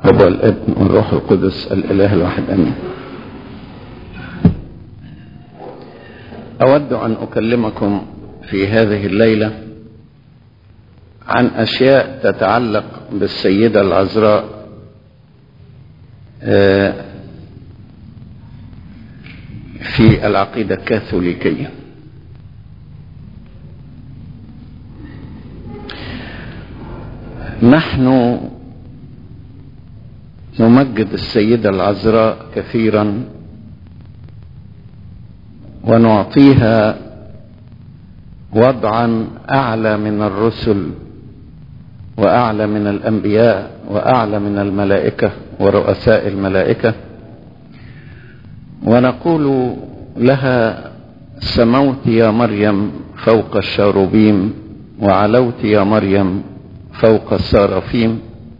الاب والابن والروح القدس الاله الواحد امين اود ان اكلمكم في هذه الليله عن اشياء تتعلق بالسيده العذراء في العقيده الكاثوليكيه نحن نمجد السيده العذراء كثيرا ونعطيها وضعا اعلى من الرسل واعلى من الانبياء واعلى من الملائكه ورؤساء الملائكه ونقول لها سموت يا مريم فوق الشاروبيم وعلوت يا مريم فوق السرافيم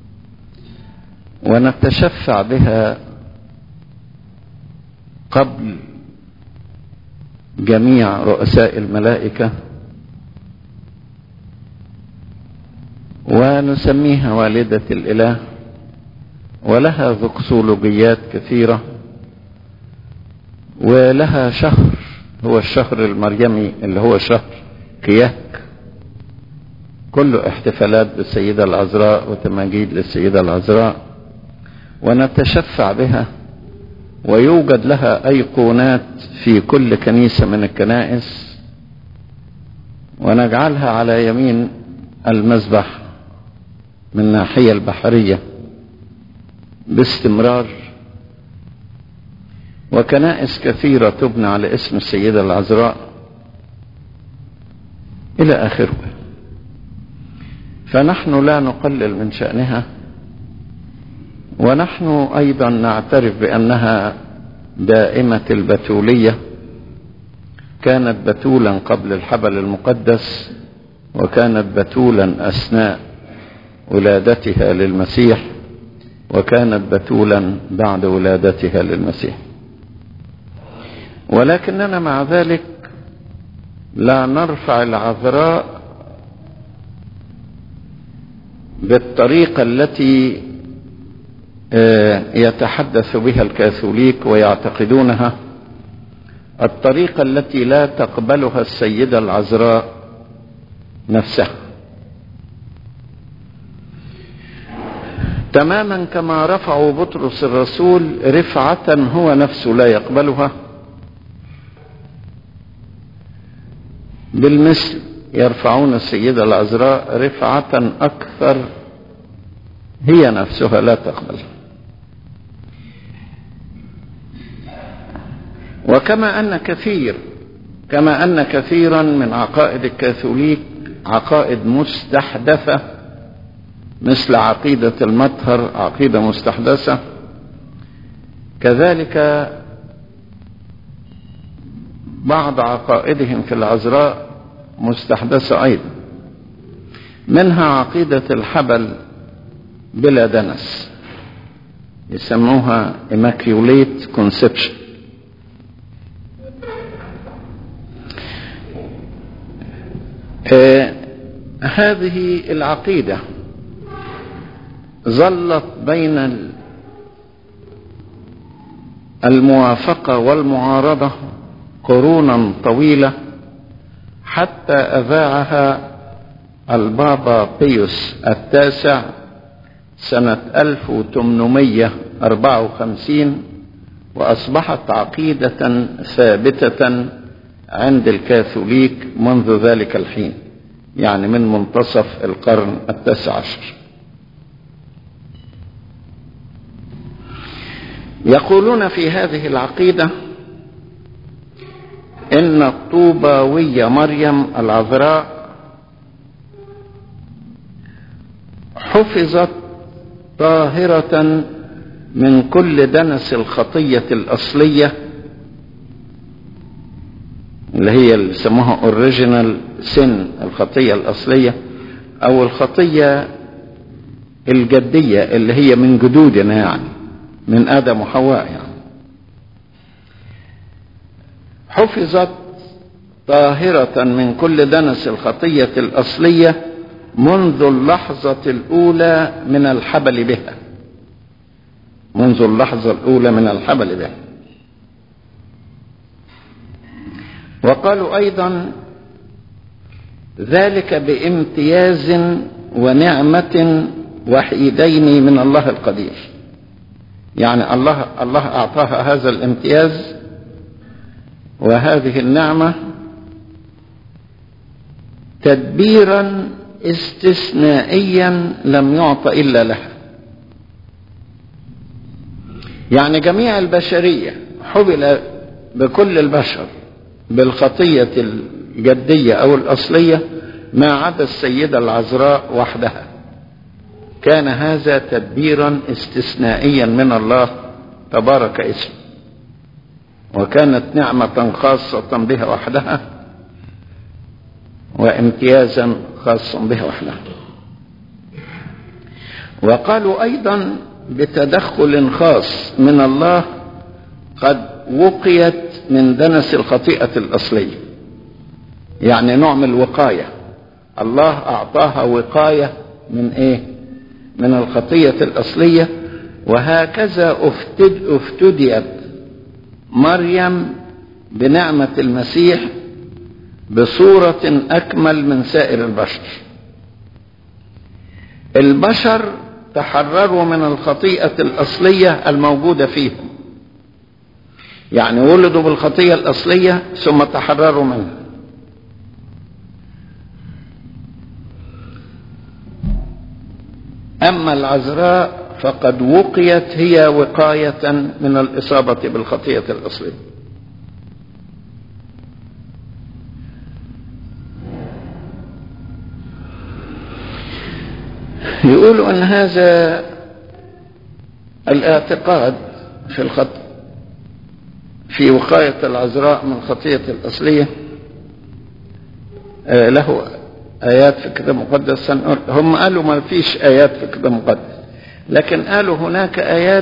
ونتشفع بها قبل جميع رؤساء الملائكه ونسميها والدة الإله ولها ذكسولوجيات كثيرة ولها شهر هو الشهر المريمي اللي هو شهر كياك كله احتفالات بالسيدة العذراء وتماجيد للسيدة العذراء ونتشفع بها ويوجد لها أيقونات في كل كنيسة من الكنائس ونجعلها على يمين المذبح من الناحية البحرية باستمرار وكنائس كثيرة تبنى على اسم السيدة العذراء إلى آخره فنحن لا نقلل من شأنها ونحن أيضا نعترف بأنها دائمة البتولية كانت بتولا قبل الحبل المقدس وكانت بتولا أثناء ولادتها للمسيح وكانت بتولا بعد ولادتها للمسيح ولكننا مع ذلك لا نرفع العذراء بالطريقه التي يتحدث بها الكاثوليك ويعتقدونها الطريقه التي لا تقبلها السيده العذراء نفسها تماما كما رفعوا بطرس الرسول رفعة هو نفسه لا يقبلها بالمثل يرفعون السيدة العذراء رفعة أكثر هي نفسها لا تقبلها وكما أن كثير كما أن كثيرا من عقائد الكاثوليك عقائد مستحدثة مثل عقيدة المطهر عقيدة مستحدثة كذلك بعض عقائدهم في العذراء مستحدثة أيضا منها عقيدة الحبل بلا دنس يسموها immaculate conception آه هذه العقيده ظلت بين الموافقه والمعارضه قرونا طويله حتى اذاعها البابا بيوس التاسع سنه 1854 واصبحت عقيده ثابته عند الكاثوليك منذ ذلك الحين يعني من منتصف القرن التاسع عشر يقولون في هذه العقيدة إن الطوباوية مريم العذراء حفظت طاهرة من كل دنس الخطية الأصلية اللي هي اللي يسموها اوريجينال سن الخطية الأصلية أو الخطية الجدية اللي هي من جدودنا يعني من آدم وحواء يعني حفظت طاهرة من كل دنس الخطية الأصلية منذ اللحظة الأولى من الحبل بها منذ اللحظة الأولى من الحبل به وقالوا أيضا ذلك بامتياز ونعمة وحيدين من الله القدير يعني الله الله أعطاها هذا الامتياز وهذه النعمة تدبيرا استثنائيا لم يعط إلا لها يعني جميع البشرية حبل بكل البشر بالخطية الجدية أو الأصلية ما عدا السيدة العذراء وحدها كان هذا تدبيرا استثنائيا من الله تبارك اسمه وكانت نعمة خاصة بها وحدها وامتيازا خاصا بها وحدها وقالوا أيضا بتدخل خاص من الله قد وقيت من دنس الخطيئة الأصلية يعني نوع من الوقاية الله أعطاها وقاية من إيه من الخطية الأصلية وهكذا افتد افتديت مريم بنعمة المسيح بصورة أكمل من سائر البشر البشر تحرروا من الخطيئة الأصلية الموجودة فيهم يعني ولدوا بالخطية الأصلية ثم تحرروا منها أما العذراء فقد وقيت هي وقاية من الإصابة بالخطية الأصلية يقولوا أن هذا الاعتقاد في الخط في وقاية العذراء من خطية الأصلية له آيات في الكتاب المقدس هم قالوا ما فيش آيات في الكتاب المقدس لكن قالوا هناك آيات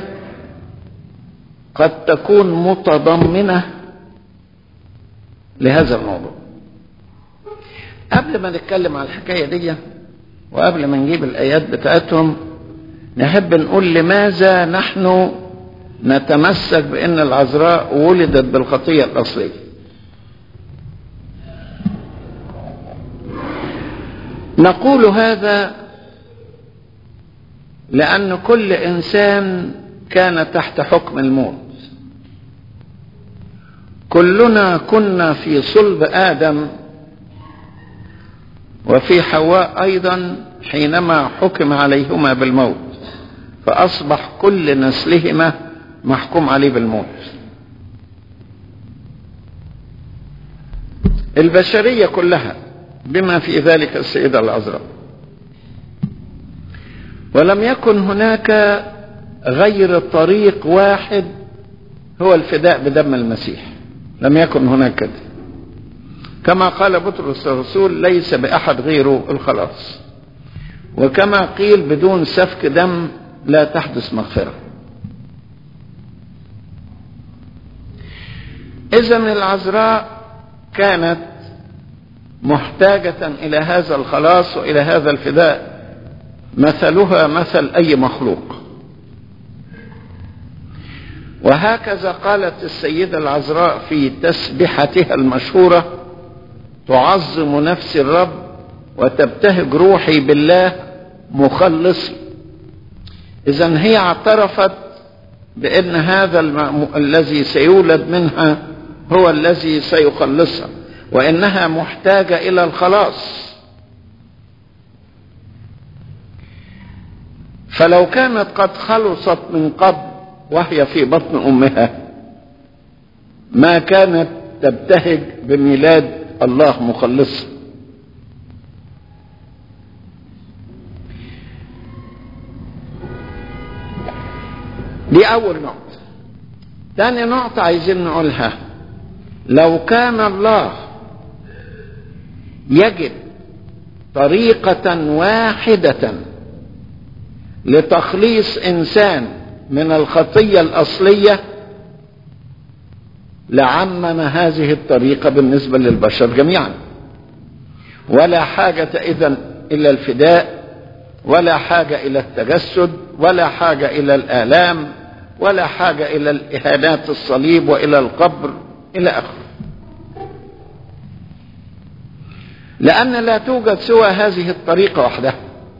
قد تكون متضمنة لهذا الموضوع قبل ما نتكلم عن الحكاية دي وقبل ما نجيب الآيات بتاعتهم نحب نقول لماذا نحن نتمسك بأن العذراء ولدت بالخطية الأصلية نقول هذا لأن كل إنسان كان تحت حكم الموت كلنا كنا في صلب آدم وفي حواء أيضا حينما حكم عليهما بالموت فأصبح كل نسلهما محكوم عليه بالموت البشرية كلها بما في ذلك السيدة العذراء ولم يكن هناك غير طريق واحد هو الفداء بدم المسيح لم يكن هناك كده كما قال بطرس الرسول ليس بأحد غيره الخلاص وكما قيل بدون سفك دم لا تحدث مغفرة إذا العذراء كانت محتاجة إلى هذا الخلاص وإلى هذا الفداء مثلها مثل أي مخلوق وهكذا قالت السيدة العذراء في تسبحتها المشهورة تعظم نفسي الرب وتبتهج روحي بالله مخلصي إذا هي اعترفت بأن هذا الم... الذي سيولد منها هو الذي سيخلصها وإنها محتاجة إلى الخلاص فلو كانت قد خلصت من قبل وهي في بطن أمها ما كانت تبتهج بميلاد الله مخلصها دي أول نقطة تاني نقطة عايزين نقولها لو كان الله يجد طريقة واحدة لتخليص إنسان من الخطية الأصلية لعمم هذه الطريقة بالنسبة للبشر جميعا ولا حاجة إذا إلى الفداء ولا حاجة إلى التجسد ولا حاجة إلى الآلام ولا حاجة إلى الإهانات الصليب وإلى القبر إلى آخره لأن لا توجد سوى هذه الطريقة وحدها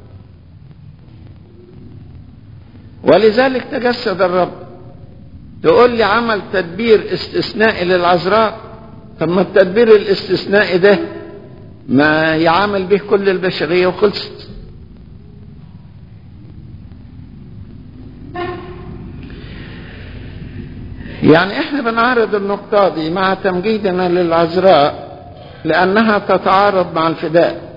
ولذلك تجسد الرب تقول لي عمل تدبير استثنائي للعذراء طب ما التدبير الاستثنائي ده ما يعامل به كل البشرية وخلصت يعني احنا بنعرض النقطة دي مع تمجيدنا للعذراء لأنها تتعارض مع الفداء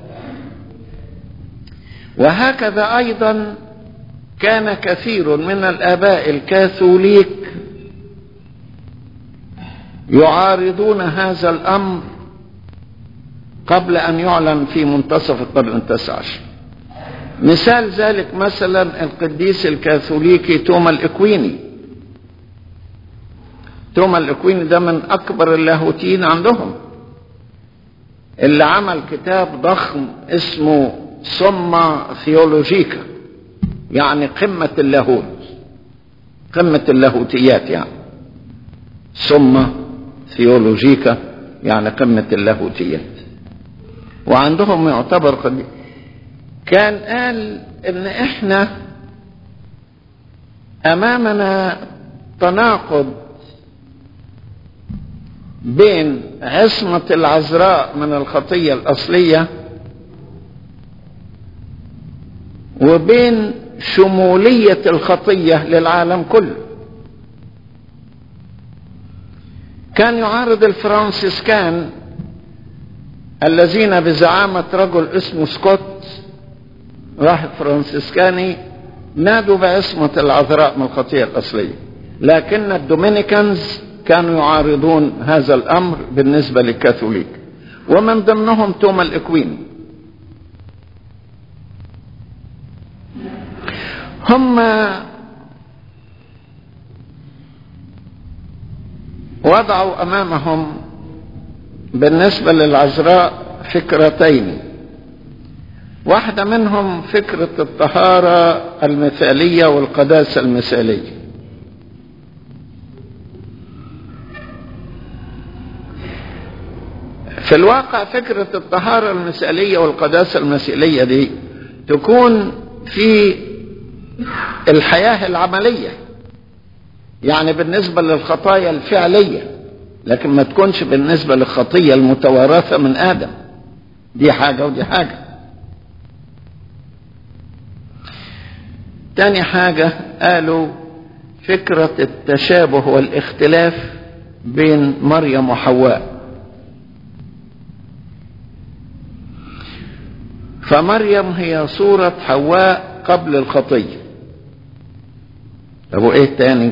وهكذا أيضا كان كثير من الآباء الكاثوليك يعارضون هذا الأمر قبل أن يعلن في منتصف القرن التاسع عشر مثال ذلك مثلا القديس الكاثوليكي توما الإكويني توما الإكويني ده من أكبر اللاهوتيين عندهم اللي عمل كتاب ضخم اسمه سما ثيولوجيكا يعني قمة اللاهوت قمة اللاهوتيات يعني سما ثيولوجيكا يعني قمة اللاهوتيات وعندهم يعتبر قد كان قال ان احنا امامنا تناقض بين عصمة العذراء من الخطية الأصلية وبين شمولية الخطية للعالم كله كان يعارض الفرانسيسكان الذين بزعامة رجل اسمه سكوت راهب فرانسيسكاني نادوا بعصمة العذراء من الخطية الأصلية لكن الدومينيكانز كانوا يعارضون هذا الأمر بالنسبة للكاثوليك ومن ضمنهم توما الإكويني هم وضعوا امامهم بالنسبه للعذراء فكرتين واحده منهم فكره الطهاره المثاليه والقداسه المثاليه في الواقع فكره الطهاره المثاليه والقداسه المثاليه دي تكون في الحياه العمليه يعني بالنسبة للخطايا الفعلية لكن ما تكونش بالنسبة للخطية المتوارثة من آدم دي حاجة ودي حاجة تاني حاجة قالوا فكرة التشابه والاختلاف بين مريم وحواء فمريم هي صورة حواء قبل الخطية طب وايه التاني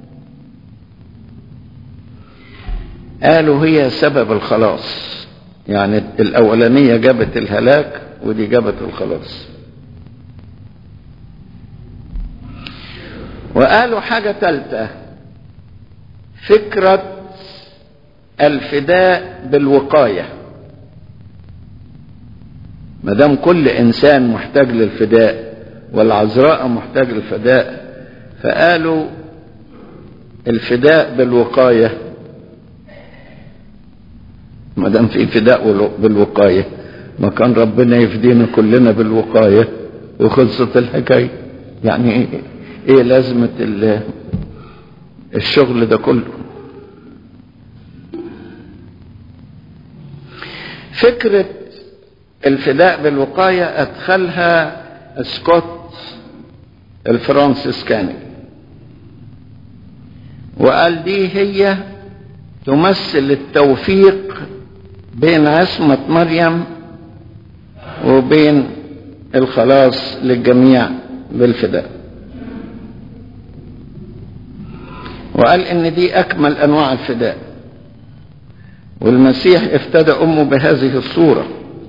قالوا هي سبب الخلاص يعني الأولانية جابت الهلاك ودي جابت الخلاص وقالوا حاجة ثالثة فكرة الفداء بالوقاية ما دام كل إنسان محتاج للفداء والعذراء محتاج للفداء فقالوا الفداء بالوقايه ما دام في فداء بالوقايه ما كان ربنا يفدينا كلنا بالوقايه وخلصت الحكايه يعني ايه, إيه لازمه الشغل ده كله فكره الفداء بالوقايه ادخلها سكوت الفرانسيسكاني وقال دي هي تمثل التوفيق بين عصمة مريم وبين الخلاص للجميع بالفداء وقال ان دي اكمل انواع الفداء والمسيح افتدى امه بهذه الصورة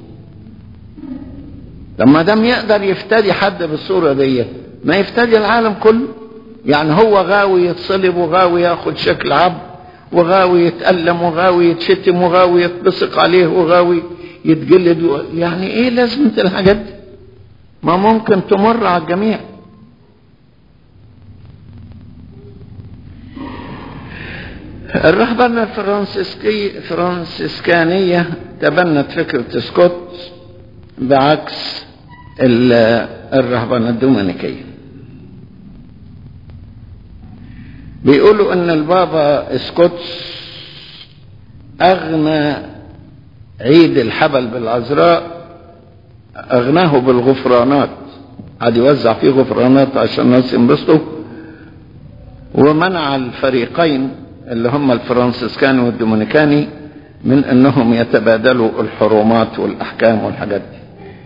لما دام يقدر يفتدي حد بالصورة دي ما يفتدي العالم كله يعني هو غاوي يتصلب وغاوي ياخد شكل عبد وغاوي يتألم وغاوي يتشتم وغاوي يتبصق عليه وغاوي يتجلد و... يعني ايه لازمة الحاجات دي ما ممكن تمر على الجميع الرهبنة الفرنسيسكي فرانسيسكانية تبنت فكرة سكوت بعكس الرهبنة الدومينيكية بيقولوا ان البابا سكوتس اغنى عيد الحبل بالعذراء اغناه بالغفرانات قعد يوزع فيه غفرانات عشان الناس ينبسطوا ومنع الفريقين اللي هم الفرنسيسكاني والدومينيكاني من انهم يتبادلوا الحرمات والاحكام والحاجات دي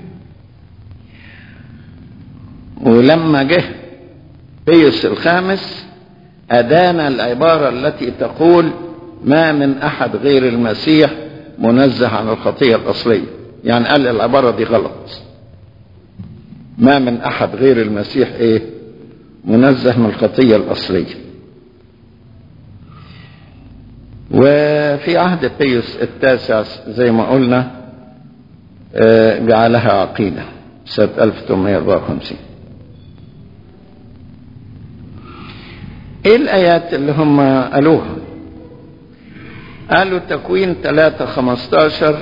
ولما جه بيوس الخامس أدان العبارة التي تقول ما من أحد غير المسيح منزه عن الخطية الأصلية يعني قال العبارة دي غلط ما من أحد غير المسيح إيه منزه من الخطية الأصلية وفي عهد بيوس التاسع زي ما قلنا جعلها عقيدة سنة 1854 ايه الايات اللي هم قالوها قالوا تكوين 3 15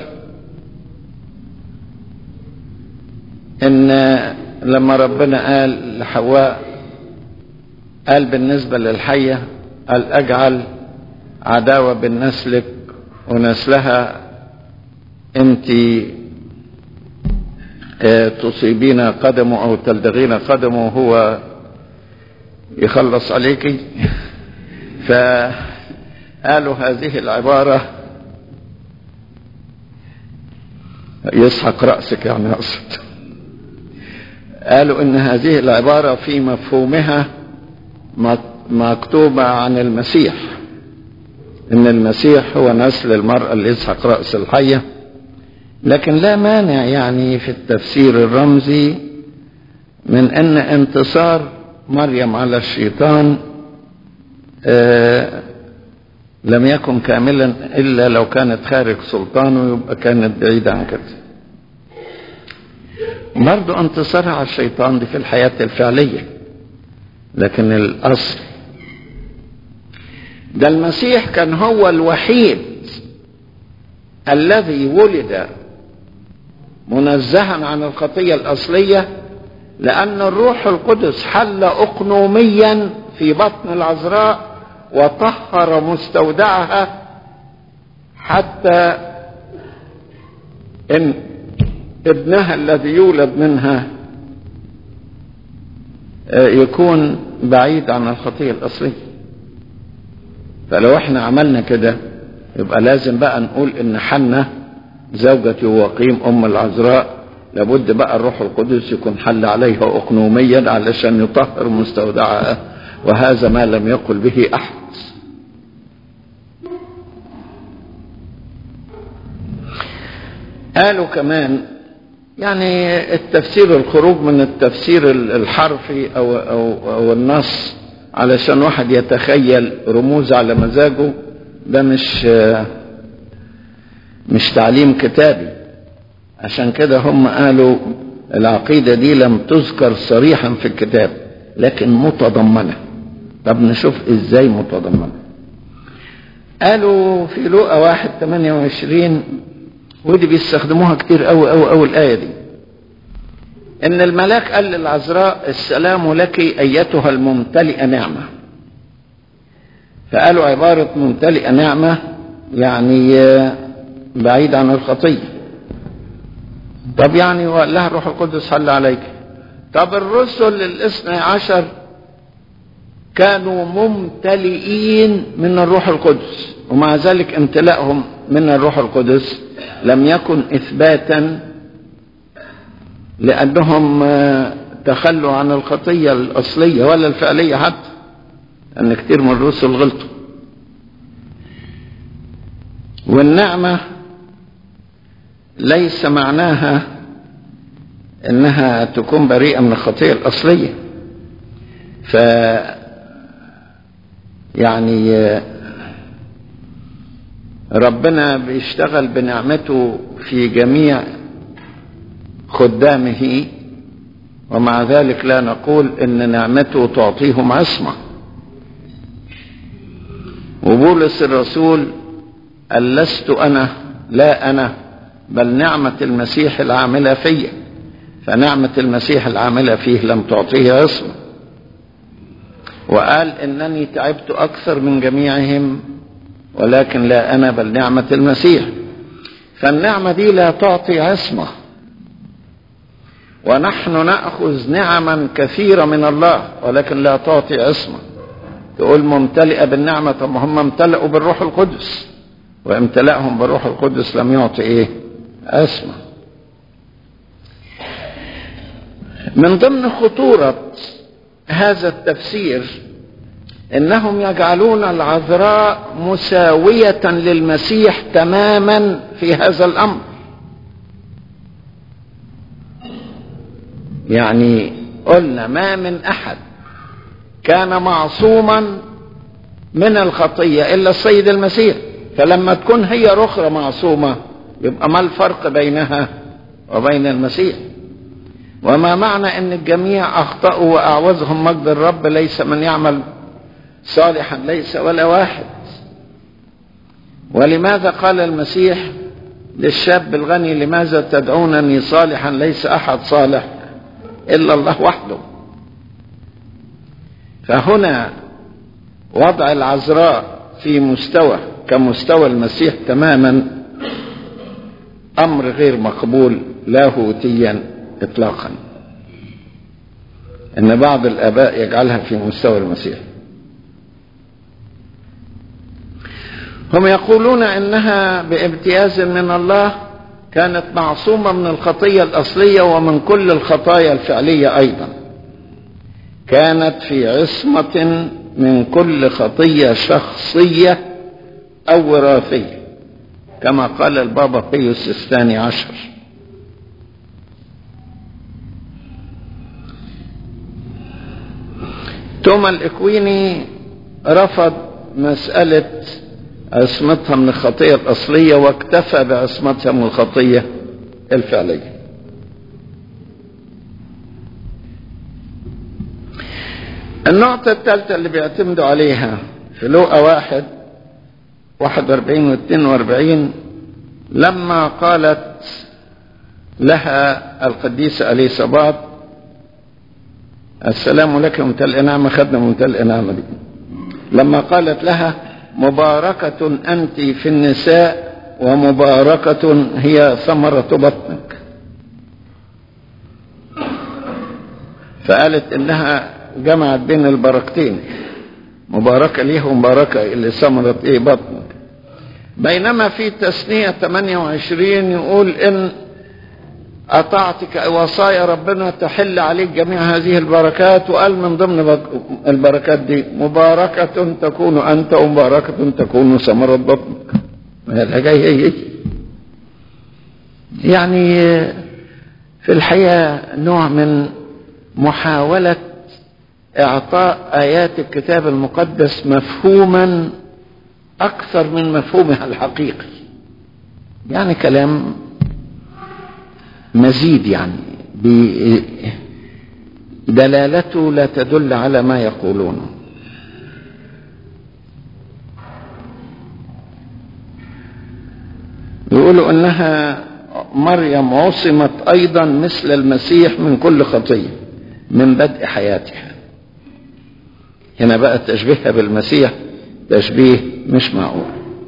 ان لما ربنا قال لحواء قال بالنسبة للحية قال اجعل عداوة بين نسلك ونسلها انت تصيبين قدمه او تلدغين قدمه وهو يخلص عليك فقالوا هذه العبارة يسحق رأسك يعني أقصد قالوا إن هذه العبارة في مفهومها مكتوبة عن المسيح إن المسيح هو نسل المرأة اللي يسحق رأس الحية لكن لا مانع يعني في التفسير الرمزي من أن انتصار مريم على الشيطان آه لم يكن كاملا الا لو كانت خارج سلطانه يبقى كانت بعيده عن كده برضه انتصارها على الشيطان دي في الحياه الفعليه لكن الاصل ده المسيح كان هو الوحيد الذي ولد منزها عن الخطيه الاصليه لأن الروح القدس حل أقنوميا في بطن العذراء وطهر مستودعها حتى إن ابنها الذي يولد منها يكون بعيد عن الخطية الأصلية فلو احنا عملنا كده يبقى لازم بقى نقول ان حنة زوجة يواقيم ام العذراء لابد بقى الروح القدس يكون حل عليها اقنوميا علشان يطهر مستودعها وهذا ما لم يقل به احد قالوا كمان يعني التفسير الخروج من التفسير الحرفي او او او النص علشان واحد يتخيل رموز على مزاجه ده مش مش تعليم كتابي عشان كده هم قالوا العقيدة دي لم تذكر صريحا في الكتاب لكن متضمنة طب نشوف ازاي متضمنة قالوا في لوقا واحد 28 ودي بيستخدموها كتير قوي قوي قوي الآية دي إن الملاك قال للعذراء السلام لك أيتها الممتلئة نعمة فقالوا عبارة ممتلئة نعمة يعني بعيد عن الخطية طب يعني وقال لها الروح القدس حل عليك طب الرسل الاثني عشر كانوا ممتلئين من الروح القدس ومع ذلك امتلاءهم من الروح القدس لم يكن اثباتا لانهم تخلوا عن الخطيه الاصليه ولا الفعليه حتى ان كتير من الرسل غلطوا والنعمه ليس معناها انها تكون بريئه من الخطيه الاصليه ف يعني ربنا بيشتغل بنعمته في جميع خدامه ومع ذلك لا نقول ان نعمته تعطيهم عصمه وبولس الرسول قال لست أنا لا أنا بل نعمة المسيح العاملة فيا فنعمة المسيح العاملة فيه لم تعطيه عصمة وقال إنني تعبت أكثر من جميعهم ولكن لا أنا بل نعمة المسيح فالنعمة دي لا تعطي عصمة ونحن نأخذ نعما كثيرة من الله ولكن لا تعطي عصمة تقول ممتلئة بالنعمة طب هم امتلأوا بالروح القدس وامتلأهم بالروح القدس لم يعطي ايه عصمة من ضمن خطورة هذا التفسير انهم يجعلون العذراء مساوية للمسيح تماما في هذا الامر يعني قلنا ما من احد كان معصوما من الخطية الا السيد المسيح فلما تكون هي رخرة معصومة يبقى ما الفرق بينها وبين المسيح وما معنى ان الجميع اخطأوا واعوزهم مجد الرب ليس من يعمل صالحا ليس ولا واحد ولماذا قال المسيح للشاب الغني لماذا تدعونني صالحا ليس احد صالح الا الله وحده فهنا وضع العذراء في مستوى كمستوى المسيح تماما امر غير مقبول لاهوتيا اطلاقا ان بعض الاباء يجعلها في مستوى المسيح هم يقولون انها بامتياز من الله كانت معصومه من الخطيه الاصليه ومن كل الخطايا الفعليه ايضا كانت في عصمه من كل خطيه شخصيه او وراثيه كما قال البابا بيوس الثاني عشر توما الاكويني رفض مساله عصمتها من الخطيه الاصليه واكتفى بعصمتها من الخطيه الفعليه النقطة الثالثة اللي بيعتمدوا عليها في لوقا واحد واحد واربعين واثنين واربعين لما قالت لها القديسة أليصابات السلام لك ممتلئ نعمة خدنا ممتلئ نعمة دي لما قالت لها مباركة أنت في النساء ومباركة هي ثمرة بطنك فقالت إنها جمعت بين البركتين مباركة ليه ومباركة اللي ثمرت إيه بطنك بينما في تثنية 28 يقول إن أطعتك وصايا ربنا تحل عليك جميع هذه البركات وقال من ضمن البركات دي مباركة تكون أنت ومباركة تكون ثمرة بطنك الحكاية هي هي يعني في الحقيقة نوع من محاولة إعطاء آيات الكتاب المقدس مفهوما أكثر من مفهومها الحقيقي يعني كلام مزيد يعني دلالته لا تدل على ما يقولونه يقولوا انها مريم عصمت ايضا مثل المسيح من كل خطيه من بدء حياتها هنا بقى تشبيهها بالمسيح تشبيه مش معقول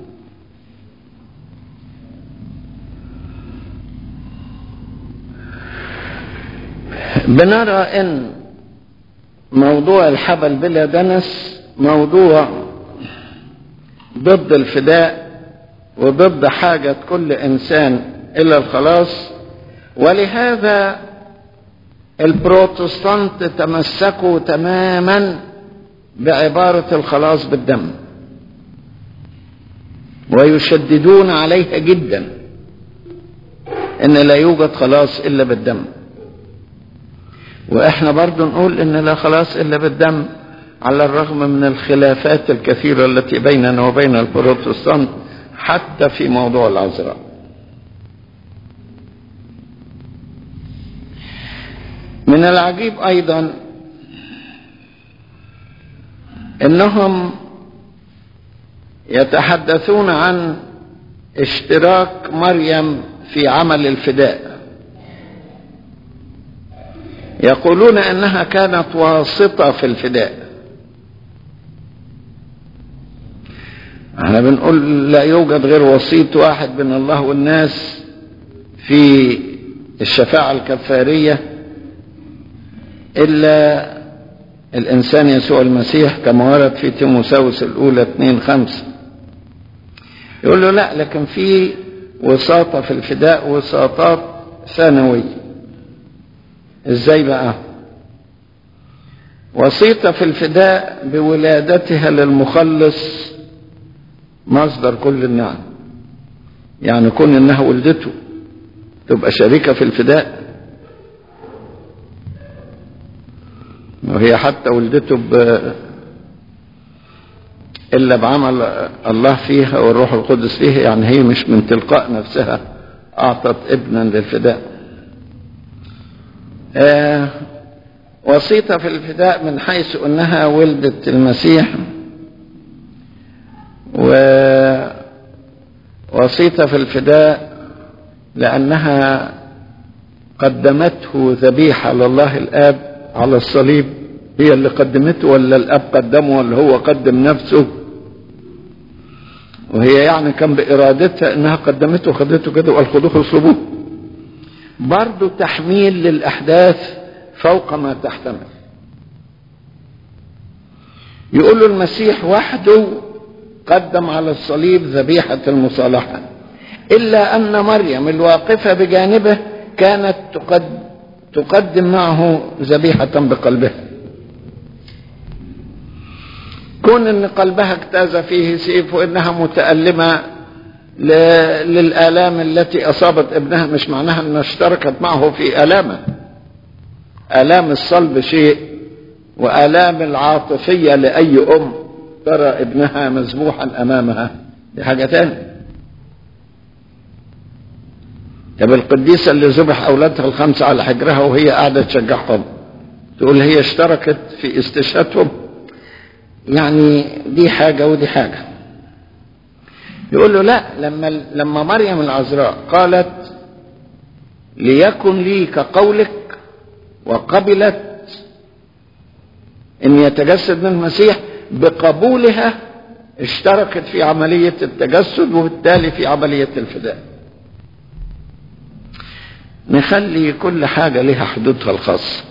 بنرى ان موضوع الحبل بلا دنس موضوع ضد الفداء وضد حاجة كل انسان الى الخلاص ولهذا البروتستانت تمسكوا تماما بعبارة الخلاص بالدم ويشددون عليها جدا ان لا يوجد خلاص الا بالدم واحنا برضو نقول ان لا خلاص الا بالدم على الرغم من الخلافات الكثيرة التي بيننا وبين البروتستانت حتى في موضوع العذراء من العجيب ايضا انهم يتحدثون عن اشتراك مريم في عمل الفداء يقولون انها كانت واسطه في الفداء احنا بنقول لا يوجد غير وسيط واحد بين الله والناس في الشفاعه الكفاريه الا الانسان يسوع المسيح كما ورد في تيموساوس الاولى 2 5 يقول له لا لكن في وساطه في الفداء وساطات ثانويه ازاي بقى وسيطة في الفداء بولادتها للمخلص مصدر كل النعم يعني كون انها ولدته تبقى شريكة في الفداء وهي حتى ولدته ب إلا بعمل الله فيها والروح القدس فيها يعني هي مش من تلقاء نفسها أعطت ابنا للفداء آه وسيطة في الفداء من حيث أنها ولدت المسيح ووسيطة في الفداء لأنها قدمته ذبيحة لله الآب على الصليب هي اللي قدمته ولا الأب قدمه ولا هو قدم نفسه وهي يعني كان بإرادتها إنها قدمته وخدته كده وقال خدوه اصلبوه برضه تحميل للأحداث فوق ما تحتمل يقول المسيح وحده قدم على الصليب ذبيحة المصالحة إلا أن مريم الواقفة بجانبه كانت تقد تقدم معه ذبيحة بقلبها كون ان قلبها اجتاز فيه سيف وانها متألمة للآلام التي أصابت ابنها مش معناها أنها اشتركت معه في آلامه آلام الصلب شيء وآلام العاطفية لأي أم ترى ابنها مذبوحا أمامها دي حاجة تانية طب القديسة اللي ذبح أولادها الخمسة على حجرها وهي قاعدة تشجعهم تقول هي اشتركت في استشهادهم يعني دي حاجة ودي حاجة يقول له لا لما لما مريم العذراء قالت ليكن لي كقولك وقبلت ان يتجسد من المسيح بقبولها اشتركت في عملية التجسد وبالتالي في عملية الفداء نخلي كل حاجة لها حدودها الخاصة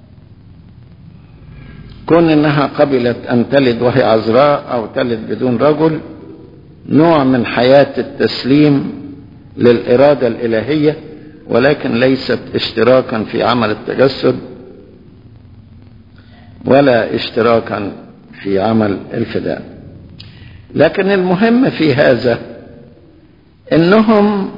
كون انها قبلت ان تلد وهي عذراء او تلد بدون رجل نوع من حياة التسليم للإرادة الإلهية ولكن ليست اشتراكا في عمل التجسد ولا اشتراكا في عمل الفداء لكن المهم في هذا انهم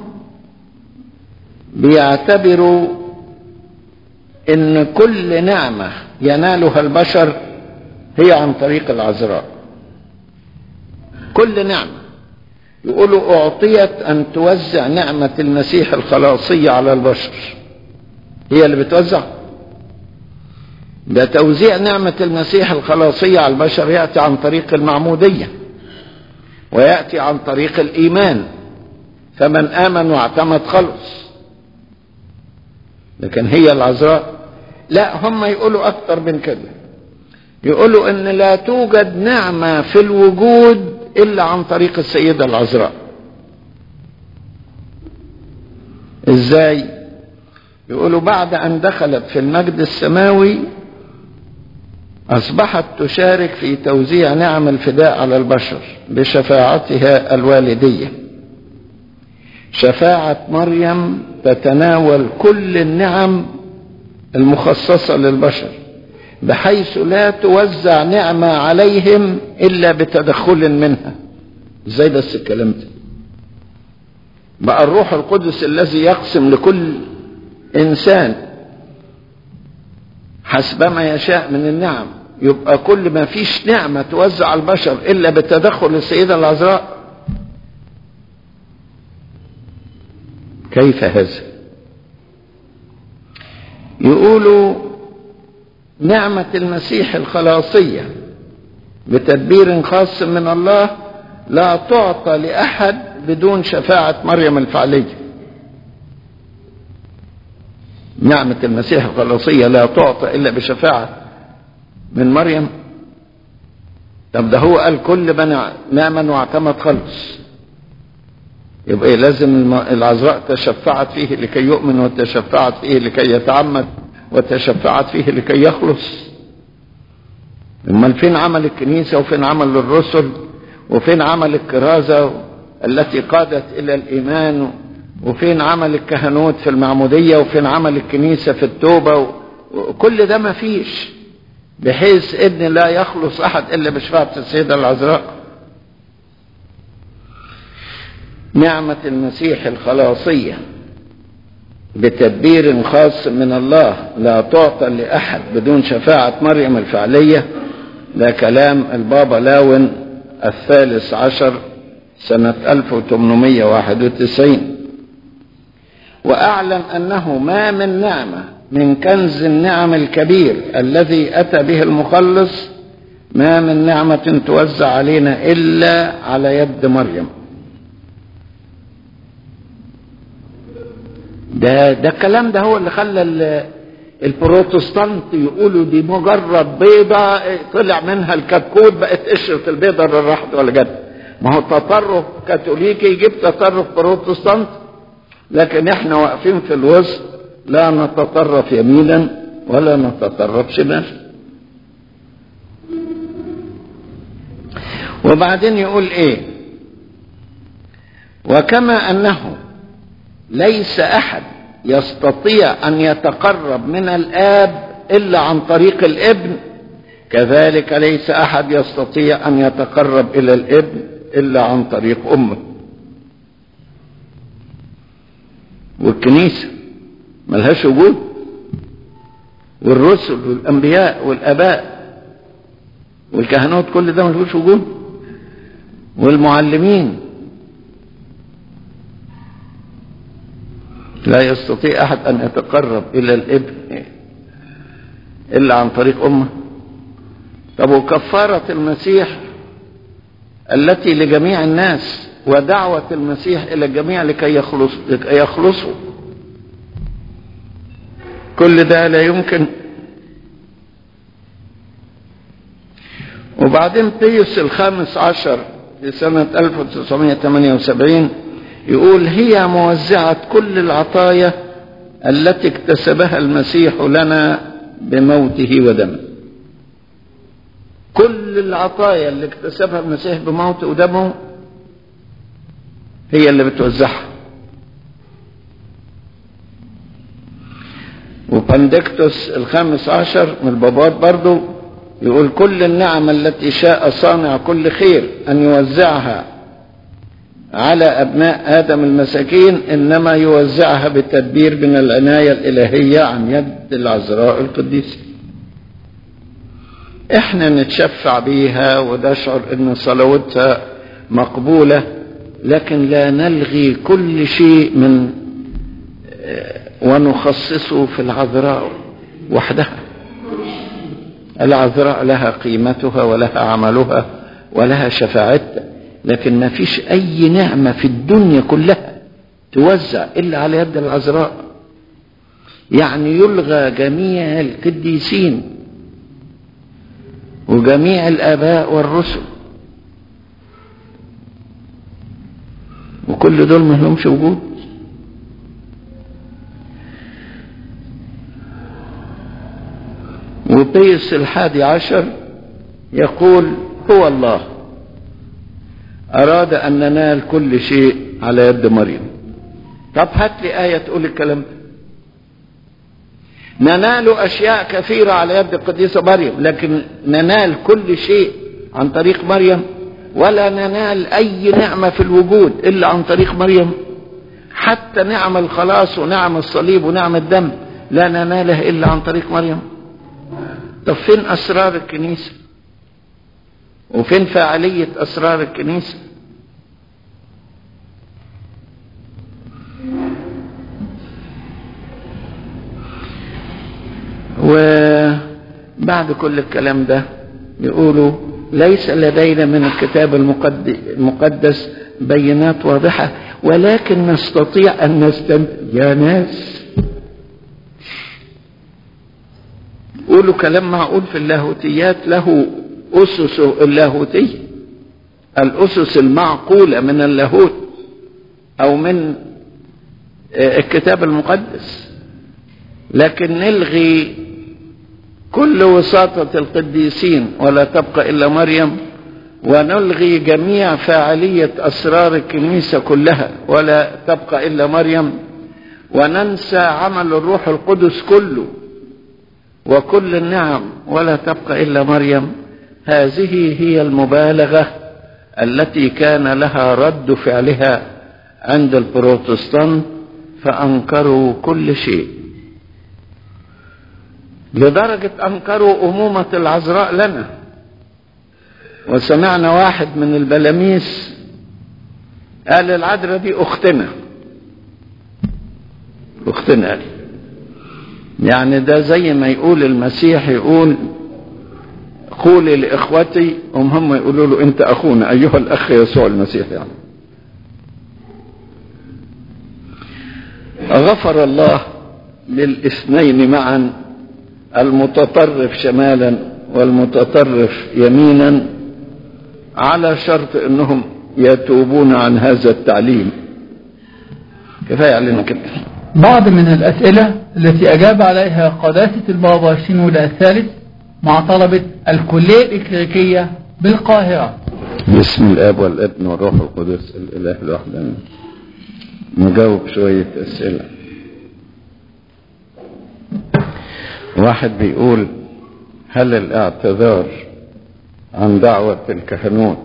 بيعتبروا ان كل نعمه ينالها البشر هي عن طريق العذراء كل نعمه يقولوا اعطيت ان توزع نعمه المسيح الخلاصيه على البشر هي اللي بتوزع ده توزيع نعمه المسيح الخلاصيه على البشر ياتي عن طريق المعموديه وياتي عن طريق الايمان فمن امن واعتمد خلص لكن هي العذراء لا هم يقولوا اكتر من كده يقولوا ان لا توجد نعمه في الوجود الا عن طريق السيده العذراء ازاي يقولوا بعد ان دخلت في المجد السماوي اصبحت تشارك في توزيع نعم الفداء على البشر بشفاعتها الوالديه شفاعه مريم تتناول كل النعم المخصصه للبشر بحيث لا توزع نعمه عليهم الا بتدخل منها ازاي بس الكلام ده بقى الروح القدس الذي يقسم لكل انسان حسبما يشاء من النعم يبقى كل ما فيش نعمه توزع على البشر الا بتدخل السيده العذراء كيف هذا يقولوا نعمة المسيح الخلاصية بتدبير خاص من الله لا تعطى لأحد بدون شفاعة مريم الفعلية نعمة المسيح الخلاصية لا تعطى إلا بشفاعة من مريم طب ده هو قال كل من نامن واعتمد خلص يبقى إيه لازم العذراء تشفعت فيه لكي يؤمن وتشفعت فيه لكي يتعمد وتشفعت فيه لكي يخلص امال فين عمل الكنيسة وفين عمل الرسل وفين عمل الكرازة التي قادت إلى الإيمان وفين عمل الكهنوت في المعمودية وفين عمل الكنيسة في التوبة وكل ده ما فيش بحيث ان لا يخلص احد الا بشفاعة السيدة العذراء نعمة المسيح الخلاصية بتدبير خاص من الله لا تعطى لأحد بدون شفاعة مريم الفعلية ده كلام البابا لاون الثالث عشر سنة 1891 وأعلم أنه ما من نعمة من كنز النعم الكبير الذي أتى به المخلص ما من نعمة توزع علينا إلا على يد مريم ده ده الكلام ده هو اللي خلى البروتستانت يقولوا دي مجرد بيضة طلع منها الكتكوت بقت قشرة البيضة اللي راحت ولا جت ما هو تطرف كاثوليكي يجيب تطرف بروتستانت لكن احنا واقفين في الوسط لا نتطرف يمينا ولا نتطرف شمالا وبعدين يقول ايه وكما انه ليس احد يستطيع ان يتقرب من الاب الا عن طريق الابن كذلك ليس احد يستطيع ان يتقرب الى الابن الا عن طريق امه والكنيسه ملهاش وجود والرسل والانبياء والاباء والكهنوت كل ده ملهوش وجود والمعلمين لا يستطيع احد ان يتقرب الى الابن الا عن طريق امه طب وكفاره المسيح التي لجميع الناس ودعوه المسيح الى الجميع لكي يخلص لكي يخلصوا كل ده لا يمكن وبعدين بيوس الخامس عشر في سنة 1978 يقول هي موزعة كل العطايا التي اكتسبها المسيح لنا بموته ودمه كل العطايا اللي اكتسبها المسيح بموته ودمه هي اللي بتوزعها وبندكتوس الخامس عشر من البابات برضو يقول كل النعم التي شاء صانع كل خير أن يوزعها على أبناء آدم المساكين إنما يوزعها بالتدبير من العناية الإلهية عن يد العذراء القديسة احنا نتشفع بيها ونشعر ان صلواتها مقبولة لكن لا نلغي كل شيء من ونخصصه في العذراء وحدها العذراء لها قيمتها ولها عملها ولها شفاعتها لكن ما فيش اي نعمة في الدنيا كلها توزع الا على يد العذراء يعني يلغى جميع القديسين وجميع الاباء والرسل وكل دول ما لهمش وجود وبيس الحادي عشر يقول هو الله أراد أن ننال كل شيء على يد مريم طب هات لي آية تقول الكلام ده ننال أشياء كثيرة على يد القديسة مريم لكن ننال كل شيء عن طريق مريم ولا ننال أي نعمة في الوجود إلا عن طريق مريم حتى نعم الخلاص ونعم الصليب ونعم الدم لا ننالها إلا عن طريق مريم طب فين أسرار الكنيسة وفين فاعلية أسرار الكنيسة وبعد كل الكلام ده يقولوا ليس لدينا من الكتاب المقدس بينات واضحة ولكن نستطيع أن نستنتج يا ناس قولوا كلام معقول في اللاهوتيات له أسسه اللاهوتية الأسس المعقولة من اللاهوت أو من الكتاب المقدس لكن نلغي كل وساطة القديسين ولا تبقى إلا مريم ونلغي جميع فاعلية أسرار الكنيسة كلها ولا تبقى إلا مريم وننسى عمل الروح القدس كله وكل النعم ولا تبقى إلا مريم هذه هي المبالغة التي كان لها رد فعلها عند البروتستانت فأنكروا كل شيء لدرجة أنكروا أمومة العذراء لنا وسمعنا واحد من البلاميس قال العذراء دي أختنا أختنا يعني ده زي ما يقول المسيح يقول قولي لإخوتي هم هم يقولوا له أنت أخونا أيها الأخ يسوع المسيح يعني غفر الله للاثنين معا المتطرف شمالا والمتطرف يمينا على شرط انهم يتوبون عن هذا التعليم كفايه علينا كده بعض من الأسئلة التي أجاب عليها قداسة البابا شنودا الثالث مع طلبة الكلية الإكليريكية بالقاهرة بسم الاب والابن والروح القدس الاله الوحداني نجاوب شويه اسئله واحد بيقول هل الاعتذار عن دعوة الكهنوت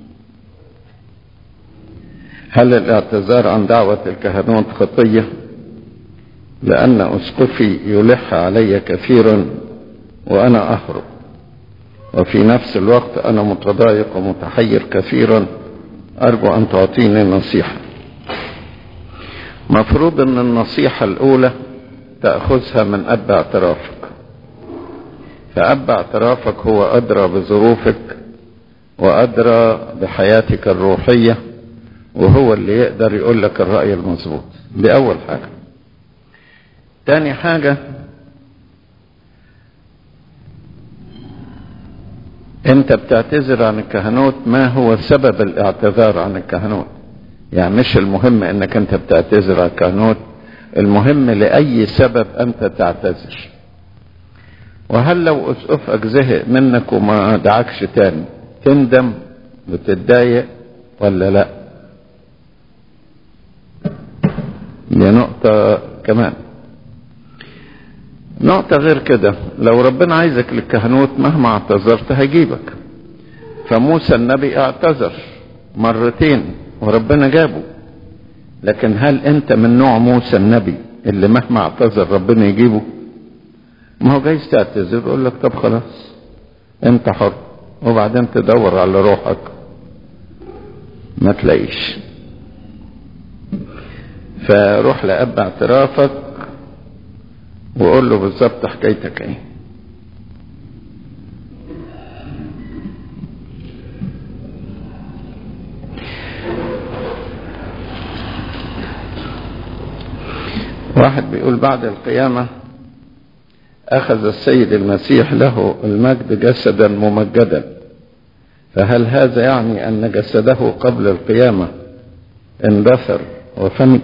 هل الاعتذار عن دعوة الكهنوت خطية لأن أسقفي يلح علي كثيرا وأنا أهرب وفي نفس الوقت أنا متضايق ومتحير كثيرا أرجو أن تعطيني نصيحة مفروض أن النصيحة الأولى تأخذها من أب اعترافك فأب اعترافك هو أدرى بظروفك وأدرى بحياتك الروحية وهو اللي يقدر يقول لك الرأي المظبوط دي أول حاجة تاني حاجة انت بتعتذر عن الكهنوت ما هو سبب الاعتذار عن الكهنوت يعني مش المهم انك انت بتعتذر عن الكهنوت المهم لأي سبب انت تعتذر وهل لو اسقفك زهق منك وما دعكش تاني تندم وتتضايق ولا لا دي نقطة كمان نقطة غير كده لو ربنا عايزك للكهنوت مهما اعتذرت هيجيبك فموسى النبي اعتذر مرتين وربنا جابه لكن هل انت من نوع موسى النبي اللي مهما اعتذر ربنا يجيبه ما هو جايز تعتذر يقول لك طب خلاص انت حر وبعدين تدور على روحك ما تلاقيش فروح لأب اعترافك وقول له بالظبط حكايتك ايه واحد بيقول بعد القيامة أخذ السيد المسيح له المجد جسدا ممجدا فهل هذا يعني أن جسده قبل القيامة اندثر وفني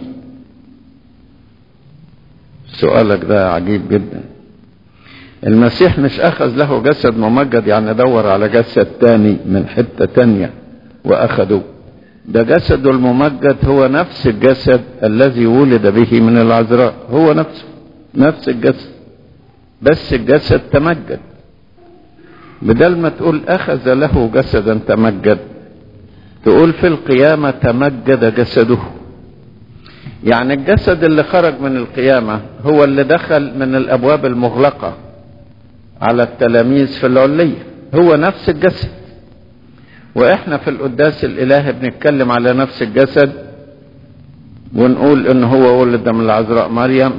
سؤالك ده عجيب جدا المسيح مش أخذ له جسد ممجد يعني دور على جسد تاني من حتة تانية وأخده ده جسده الممجد هو نفس الجسد الذي ولد به من العذراء هو نفسه نفس الجسد بس الجسد تمجد بدل ما تقول أخذ له جسدا تمجد تقول في القيامة تمجد جسده يعني الجسد اللي خرج من القيامة هو اللي دخل من الأبواب المغلقة على التلاميذ في العلية هو نفس الجسد وإحنا في القداس الإلهي بنتكلم على نفس الجسد ونقول إن هو ولد من العذراء مريم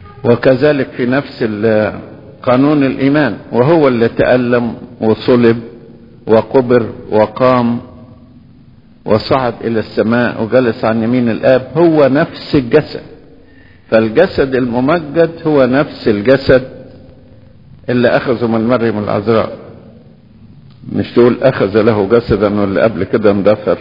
وكذلك في نفس قانون الإيمان وهو اللي تألم وصلب وقبر وقام وصعد إلى السماء وجلس عن يمين الآب هو نفس الجسد فالجسد الممجد هو نفس الجسد اللي أخذه من مريم العذراء مش تقول أخذ له جسدا واللي قبل كده اندثر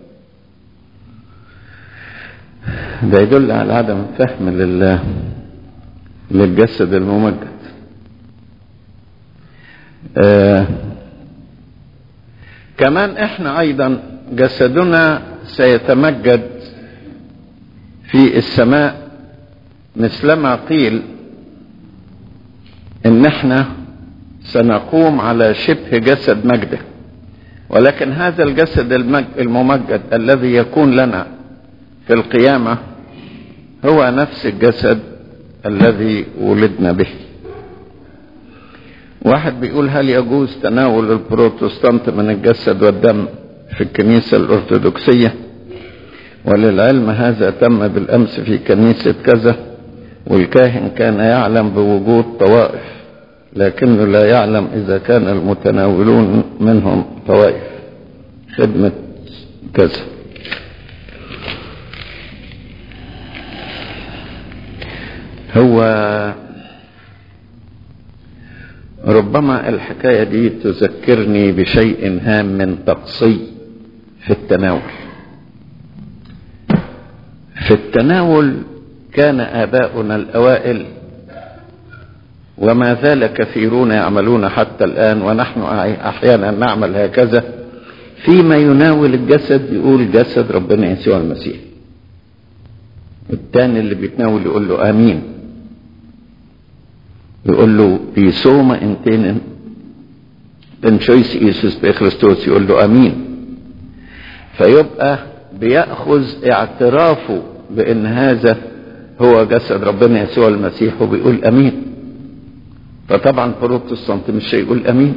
ده يدل على عدم فهم لل للجسد الممجد آه كمان احنا ايضا جسدنا سيتمجد في السماء مثلما قيل ان احنا سنقوم على شبه جسد مجده ولكن هذا الجسد الممجد الذي يكون لنا في القيامه هو نفس الجسد الذي ولدنا به واحد بيقول هل يجوز تناول البروتستانت من الجسد والدم في الكنيسة الأرثوذكسية وللعلم هذا تم بالأمس في كنيسة كذا والكاهن كان يعلم بوجود طوائف لكنه لا يعلم إذا كان المتناولون منهم طوائف خدمة كذا هو ربما الحكاية دي تذكرني بشيء هام من تقصي في التناول في التناول كان آباؤنا الأوائل وما زال كثيرون يعملون حتى الآن ونحن أحيانا نعمل هكذا فيما يناول الجسد يقول جسد ربنا يسوع المسيح الثاني اللي بيتناول يقول له آمين يقول له بيسوما انتين ان شويس ايسوس بخريستوس يقول له امين فيبقى بياخذ اعترافه بان هذا هو جسد ربنا يسوع المسيح وبيقول امين فطبعا بروتستانت مش هيقول امين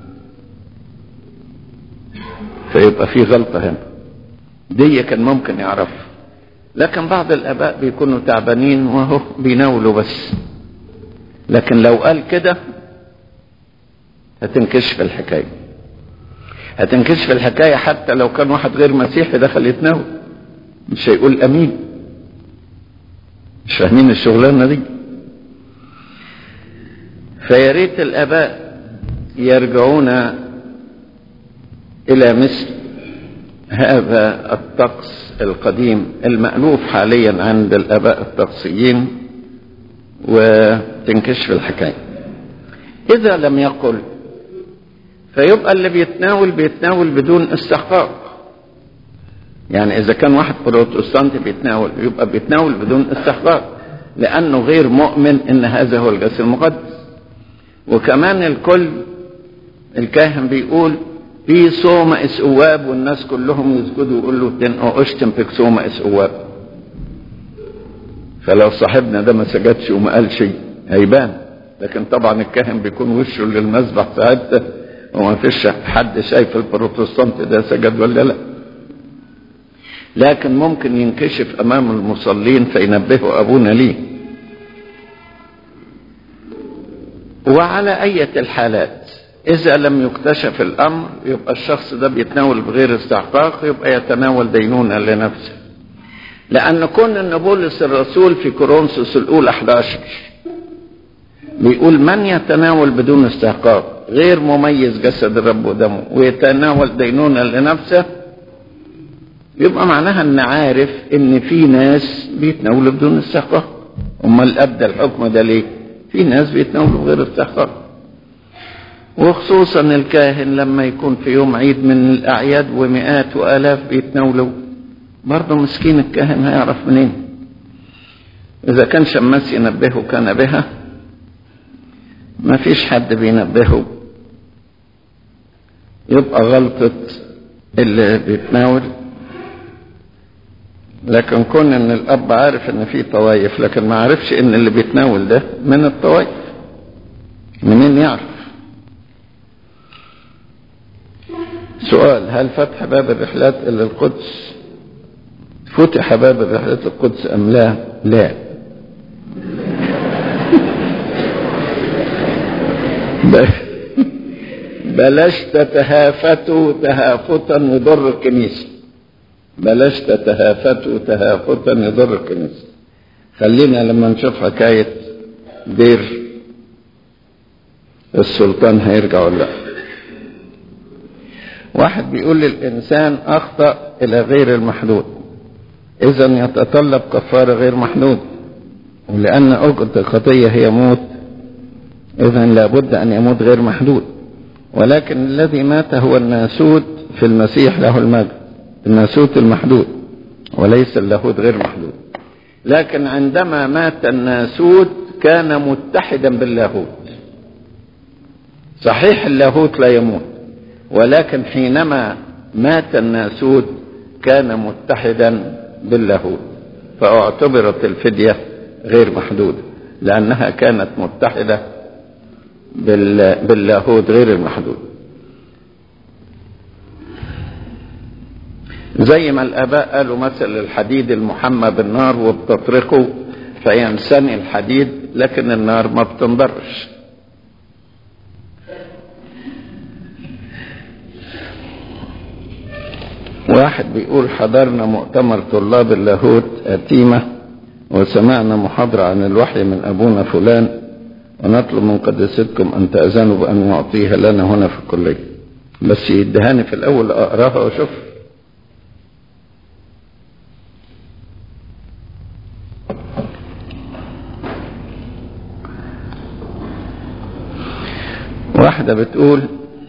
فيبقى في غلطه هنا دي كان ممكن يعرفها لكن بعض الاباء بيكونوا تعبانين وهو بيناولوا بس لكن لو قال كده هتنكشف الحكاية هتنكشف الحكاية حتى لو كان واحد غير مسيحي دخل يتناول مش هيقول أمين مش فاهمين الشغلانة دي فيا ريت الآباء يرجعون إلى مثل هذا الطقس القديم المألوف حاليا عند الآباء الطقسيين وتنكشف الحكاية إذا لم يقل فيبقى اللي بيتناول بيتناول بدون استحقاق يعني إذا كان واحد بروتستانتي بيتناول يبقى بيتناول بدون استحقاق لأنه غير مؤمن إن هذا هو الجسد المقدس وكمان الكل الكاهن بيقول في صوم اس اواب والناس كلهم يسجدوا ويقولوا تن اشتم بك صوم اس اواب فلو صاحبنا ده ما سجدش وما قال شيء هيبان لكن طبعا الكاهن بيكون وشه للمذبح ساعتها وما فيش حد شايف البروتستانت ده سجد ولا لا لكن ممكن ينكشف امام المصلين فينبهوا ابونا ليه وعلى اية الحالات اذا لم يكتشف الامر يبقى الشخص ده بيتناول بغير استحقاق يبقى يتناول دينونة لنفسه لأن كون أن بولس الرسول في كورنثوس الأولى 11 بيقول من يتناول بدون استحقاق غير مميز جسد الرب ودمه ويتناول دينونة لنفسه يبقى معناها ان عارف ان في ناس بيتناولوا بدون استحقاق امال ابدى الحكم ده ليه في ناس بيتناولوا بغير استحقاق وخصوصا الكاهن لما يكون في يوم عيد من الاعياد ومئات والاف بيتناولوا برضه مسكين الكاهن هيعرف منين اذا كان شماس ينبهه كان بها ما فيش حد بينبهه يبقى غلطة اللي بيتناول لكن كون ان الاب عارف ان في طوايف لكن ما عارفش ان اللي بيتناول ده من الطوايف منين يعرف سؤال هل فتح باب الرحلات الى القدس فتح باب الرحلات القدس ام لا لا ده بلاش تتهافتوا تهافتا يضر الكنيسة بلاش تتهافتوا تهافتا يضر الكنيسة خلينا لما نشوف حكاية دير السلطان هيرجع ولا لا واحد بيقول للإنسان أخطأ إلى غير المحدود إذا يتطلب كفارة غير محدود ولأن أجرة الخطية هي موت إذا لابد أن يموت غير محدود ولكن الذي مات هو الناسوت في المسيح له المجد الناسوت المحدود وليس اللاهوت غير محدود لكن عندما مات الناسوت كان متحدا باللاهوت صحيح اللاهوت لا يموت ولكن حينما مات الناسوت كان متحدا باللاهوت فاعتبرت الفدية غير محدودة لأنها كانت متحدة باللاهوت غير المحدود زي ما الآباء قالوا مثل الحديد المحمى بالنار وبتطرقه فينسني الحديد لكن النار ما بتنضرش واحد بيقول حضرنا مؤتمر طلاب اللاهوت أتيمة وسمعنا محاضرة عن الوحي من أبونا فلان ونطلب من قداستكم أن تأذنوا بأن يعطيها لنا هنا في الكلية بس يدهاني في الأول أقراها وأشوف واحدة بتقول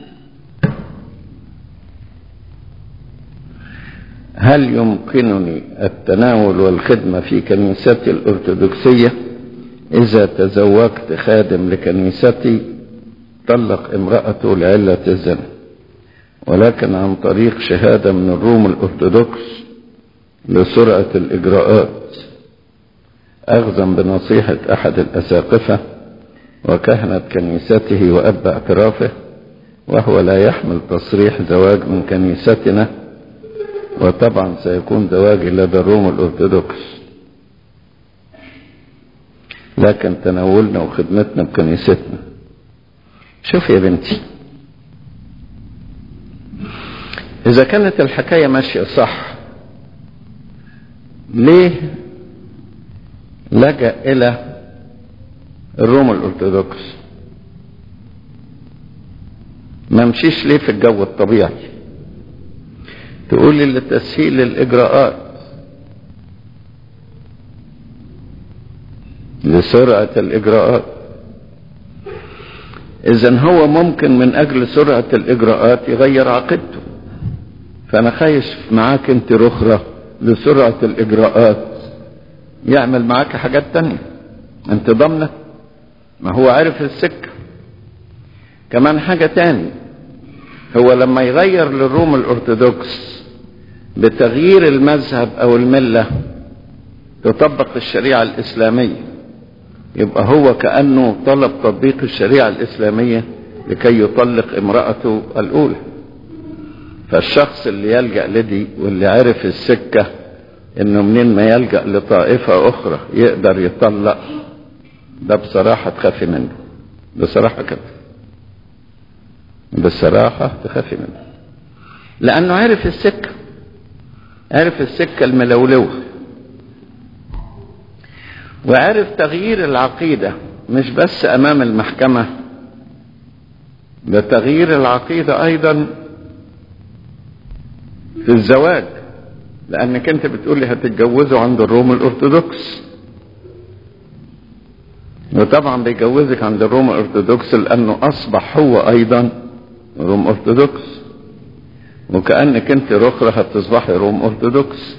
هل يمكنني التناول والخدمة في كنيستي الأرثوذكسية إذا تزوجت خادم لكنيستي طلق امرأته لعلة الزنا ولكن عن طريق شهادة من الروم الأرثوذكس لسرعة الإجراءات أخذا بنصيحة أحد الأساقفة وكهنة كنيسته وأب اعترافه وهو لا يحمل تصريح زواج من كنيستنا وطبعا سيكون زواجي لدى الروم الأرثوذكس لكن تناولنا وخدمتنا بكنيستنا شوف يا بنتي إذا كانت الحكاية ماشية صح ليه لجأ إلى الروم الأرثوذكس ما مشيش ليه في الجو الطبيعي تقول لي لتسهيل الإجراءات لسرعة الإجراءات إذا هو ممكن من أجل سرعة الإجراءات يغير عقيدته فأنا خايف معاك أنت رخرة لسرعة الإجراءات يعمل معاك حاجات تانية أنت ضامنة ما هو عارف السكة كمان حاجة تاني هو لما يغير للروم الأرثوذكس بتغيير المذهب أو الملة تطبق الشريعة الإسلامية يبقى هو كأنه طلب تطبيق الشريعة الإسلامية لكي يطلق امرأته الأولى فالشخص اللي يلجأ لدي واللي عرف السكة انه منين ما يلجأ لطائفة اخرى يقدر يطلق ده بصراحة تخافي منه بصراحة كده بصراحة تخافي منه لأنه عرف السكة عرف السكة الملولوة وعرف تغيير العقيدة مش بس أمام المحكمة ده تغيير العقيدة أيضا في الزواج لأنك أنت بتقولي هتتجوزوا عند الروم الأرثوذكس وطبعا بيجوزك عند الروم الأرثوذكس لأنه أصبح هو أيضا روم أرثوذكس وكأنك أنت رخرة هتصبحي روم أرثوذكس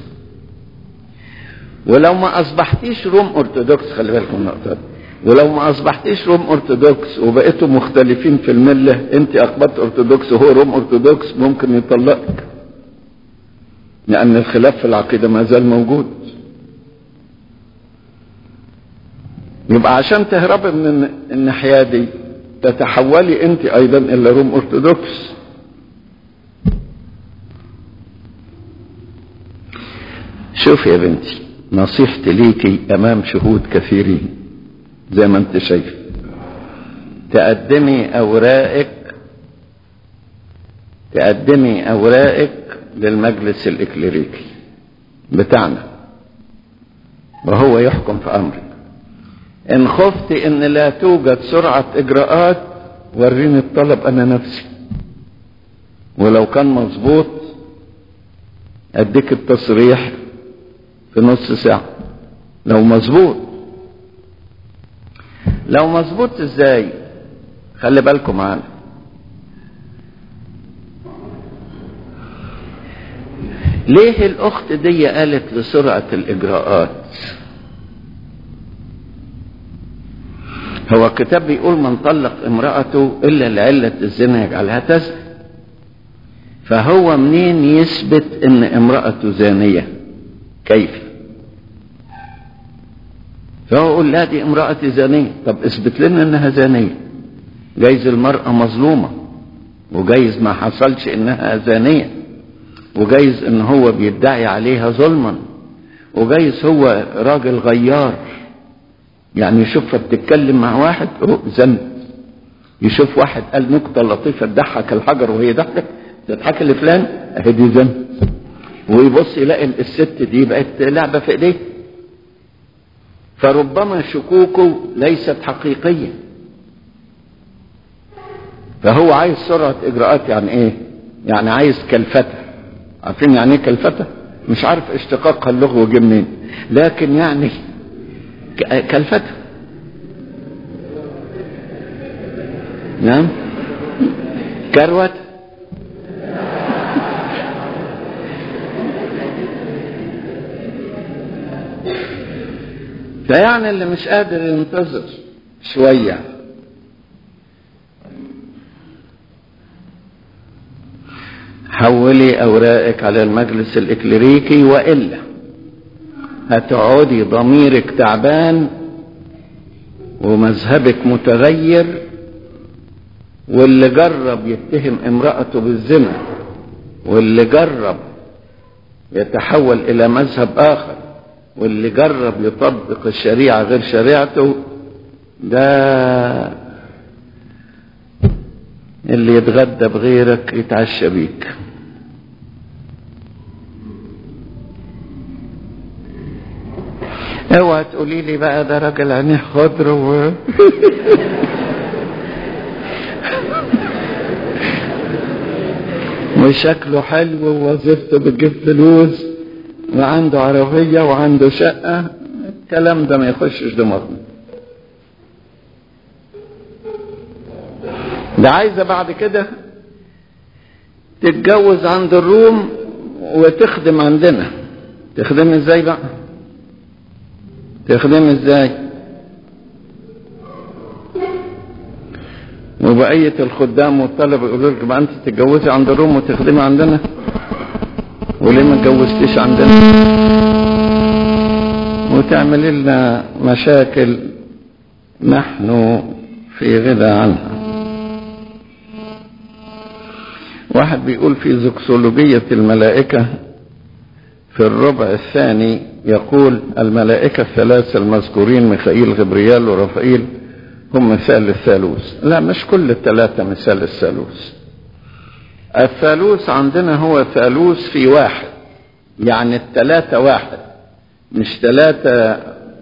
ولو ما أصبحتيش روم أرثوذكس خلي بالكم النقطة دي ولو ما أصبحتيش روم أرثوذكس وبقيتوا مختلفين في الملة أنت أقبلت أرثوذكس وهو روم أرثوذكس ممكن يطلقك لأن الخلاف في العقيدة ما زال موجود يبقى عشان تهربي من الناحية دي تتحولي انت ايضا الى روم ارثوذكس شوف يا بنتي نصيحتي ليكي امام شهود كثيرين زي ما انت شايف تقدمي اوراقك تقدمي أوراقك للمجلس الإكليريكي بتاعنا وهو يحكم في أمرك إن خفت إن لا توجد سرعة إجراءات وريني الطلب أنا نفسي ولو كان مظبوط أديك التصريح في نص ساعة لو مظبوط لو مظبوط ازاي خلي بالكم معانا ليه الاخت دي قالت لسرعة الاجراءات هو الكتاب بيقول من طلق امرأته الا لعلة الزنا يجعلها تزني فهو منين يثبت ان امرأته زانية كيف فهو يقول لا دي امرأتي زانية طب اثبت لنا انها زانية جايز المرأة مظلومة وجايز ما حصلش انها زانية وجايز ان هو بيدعي عليها ظلما وجايز هو راجل غيار يعني يشوفها بتتكلم مع واحد اوه زن يشوف واحد قال نكتة لطيفة تضحك الحجر وهي ضحكت تضحك لفلان اهي دي زن ويبص يلاقي الست دي بقت لعبة في ايديه فربما شكوكه ليست حقيقية فهو عايز سرعة إجراءات يعني إيه؟ يعني عايز كلفتة عارفين يعني إيه كلفتة؟ مش عارف اشتقاقها اللغوي جه منين لكن يعني كلفتة نعم كروت فيعني اللي مش قادر ينتظر شوية حولي أوراقك على المجلس الإكليريكي وإلا هتقعدي ضميرك تعبان ومذهبك متغير واللي جرب يتهم امرأته بالزنا واللي جرب يتحول إلى مذهب آخر واللي جرب يطبق الشريعة غير شريعته ده اللي يتغدى بغيرك يتعشى بيك اوعى تقولي لي بقى ده راجل عينيه خضر و وشكله حلو ووظيفته بتجيب فلوس وعنده عربية وعنده شقة الكلام ده ما يخشش دماغنا ده عايزة بعد كده تتجوز عند الروم وتخدم عندنا تخدم ازاي بقى تخدم ازاي وبقية الخدام والطلبة يقولوا لك بقى انت تتجوزي عند الروم وتخدمي عندنا وليه ما اتجوزتيش عندنا وتعمل لنا مشاكل نحن في غنى عنها واحد بيقول في زكسولوجية الملائكة في الربع الثاني يقول الملائكة الثلاثة المذكورين ميخائيل غبريال ورفائيل هم مثال الثالوث لا مش كل الثلاثة مثال الثالوث الثالوث عندنا هو ثالوث في واحد يعني الثلاثة واحد مش ثلاثة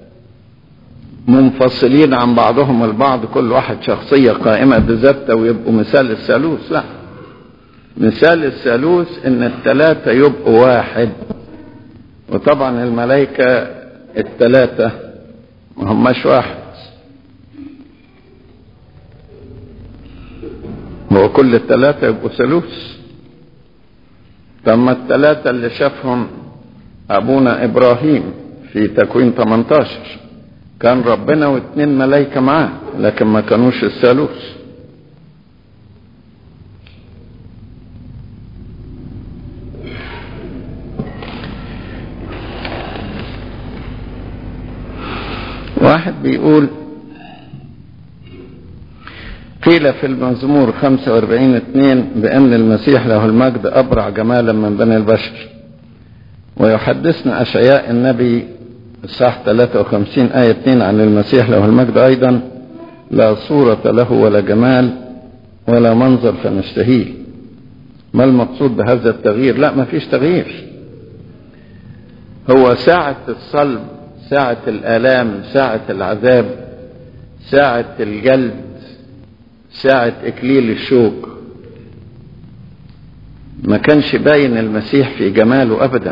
منفصلين عن بعضهم البعض كل واحد شخصية قائمة بذاتها ويبقوا مثال الثالوث لا مثال الثالوث ان الثلاثة يبقوا واحد وطبعا الملائكة الثلاثة ما هماش واحد هو كل الثلاثة يبقوا ثالوث ثم الثلاثة اللي شافهم أبونا إبراهيم في تكوين 18 كان ربنا واثنين ملائكة معاه لكن ما كانوش الثالوث واحد بيقول قيل في المزمور 45 2 بأن المسيح له المجد أبرع جمالا من بني البشر ويحدثنا أشعياء النبي الصح 53 آية 2 عن المسيح له المجد أيضا لا صورة له ولا جمال ولا منظر فنشتهيه ما المقصود بهذا التغيير لا ما فيش تغيير هو ساعة الصلب ساعة الآلام ساعة العذاب ساعة الجلد ساعة إكليل الشوك ما كانش باين المسيح في جماله أبدا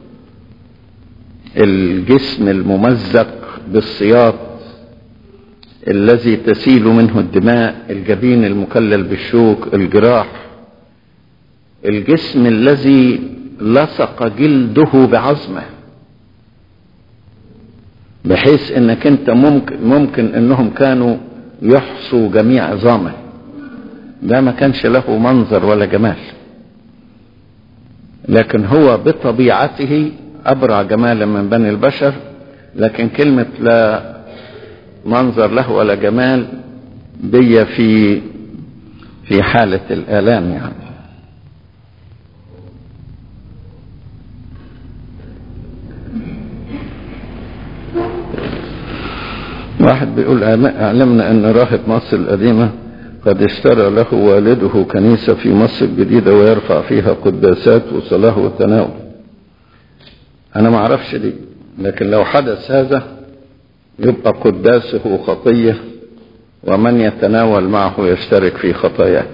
الجسم الممزق بالسياط الذي تسيل منه الدماء الجبين المكلل بالشوك الجراح الجسم الذي لصق جلده بعظمه بحيث انك انت ممكن ممكن انهم كانوا يحصوا جميع عظامه ده ما كانش له منظر ولا جمال لكن هو بطبيعته ابرع جمالا من بني البشر لكن كلمه لا منظر له ولا جمال دي في في حاله الالام يعني واحد بيقول اعلمنا ان راهب مصر القديمة قد اشترى له والده كنيسة في مصر الجديدة ويرفع فيها قداسات وصلاة وتناول انا ما اعرفش دي لكن لو حدث هذا يبقى قداسه خطية ومن يتناول معه يشترك في خطاياه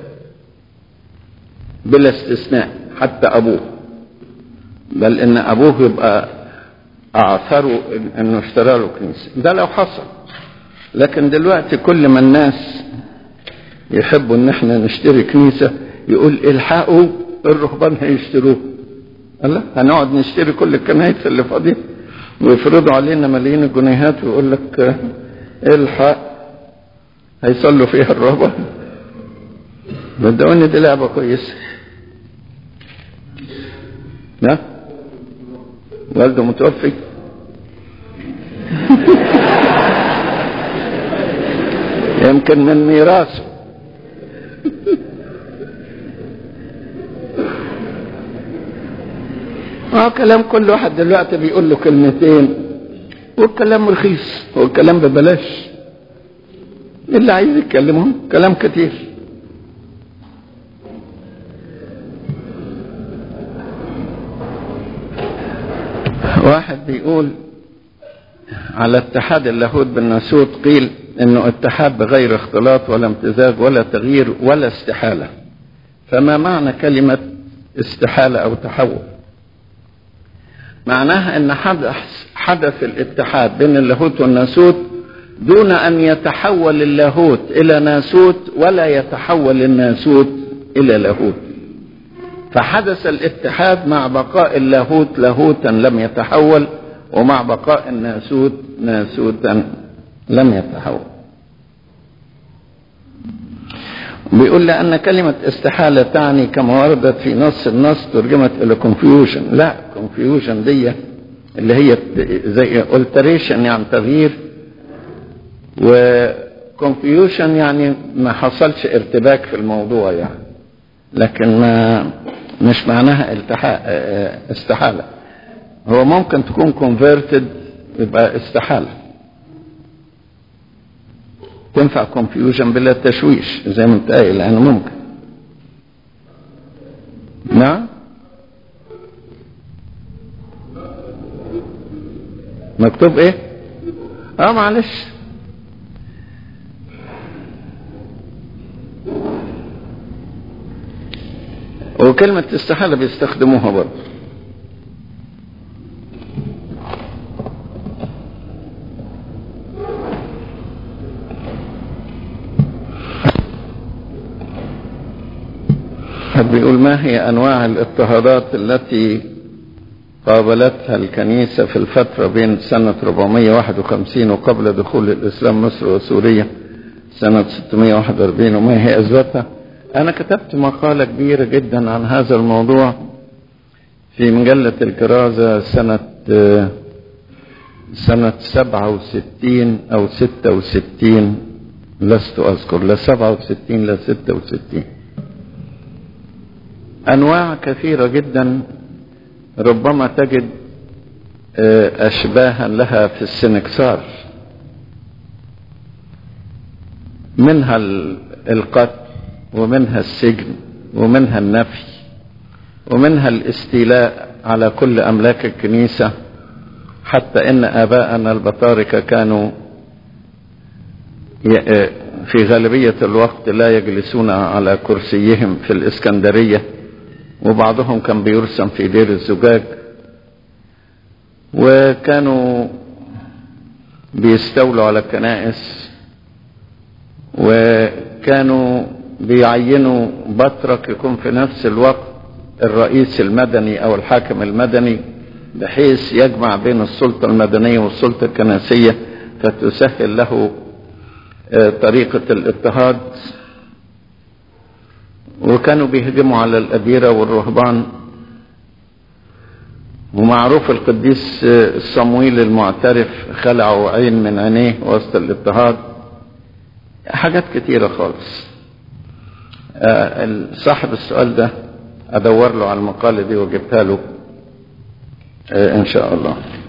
بلا استثناء حتى ابوه بل ان ابوه يبقى اعثروا انه اشترى له كنيسه ده لو حصل لكن دلوقتي كل ما الناس يحبوا ان احنا نشتري كنيسه يقول الحقوا الرهبان هيشتروه الله هنقعد نشتري كل الكنائس اللي فاضيه ويفرضوا علينا ملايين الجنيهات ويقول لك الحق هيصلوا فيها الرهبان بدوني دي لعبه كويسه ها والده متوفي يمكن من ميراثه اه كلام كل واحد دلوقتي بيقول له كلمتين والكلام رخيص والكلام ببلاش اللي عايز يتكلمهم كلام كتير واحد بيقول على اتحاد اللاهوت بالناسوت قيل انه اتحاد بغير اختلاط ولا امتزاج ولا تغيير ولا استحاله فما معنى كلمه استحاله او تحول معناها ان حدث حدث الاتحاد بين اللاهوت والناسوت دون ان يتحول اللاهوت الى ناسوت ولا يتحول الناسوت الى لاهوت فحدث الاتحاد مع بقاء اللاهوت لاهوتا لم يتحول ومع بقاء الناسوت ناسوتا لم يتحول بيقول لأن كلمة استحالة تعني كما وردت في نص النص ترجمت إلى confusion لا confusion دي اللي هي زي alteration يعني تغيير و confusion يعني ما حصلش ارتباك في الموضوع يعني لكن ما مش معناها التحاء استحالة هو ممكن تكون converted يبقى استحالة تنفع confusion بلا تشويش زي ما انت قايل يعني ممكن نعم مكتوب ايه اه معلش وكلمة استحالة بيستخدموها برضه بيقول ما هي أنواع الاضطهادات التي قابلتها الكنيسة في الفترة بين سنة 451 وقبل دخول الإسلام مصر وسوريا سنة 641 وما هي أسبابها أنا كتبت مقالة كبيرة جدا عن هذا الموضوع في مجلة الكرازة سنة سنة 67 أو 66 لست أذكر لا 67 لا 66 أنواع كثيرة جدا ربما تجد أشباها لها في السنكسار منها القتل ومنها السجن ومنها النفي ومنها الاستيلاء على كل أملاك الكنيسة حتى إن آباءنا البطاركة كانوا في غالبية الوقت لا يجلسون على كرسيهم في الإسكندرية وبعضهم كان بيرسم في دير الزجاج وكانوا بيستولوا على الكنائس وكانوا بيعينوا بطرك يكون في نفس الوقت الرئيس المدني او الحاكم المدني بحيث يجمع بين السلطة المدنية والسلطة الكنسية فتسهل له طريقة الاضطهاد وكانوا بيهجموا على الأديرة والرهبان ومعروف القديس صمويل المعترف خلعوا عين من عينيه وسط الاضطهاد حاجات كتيرة خالص صاحب السؤال ده ادور له على المقالة دي وجبتها له ان شاء الله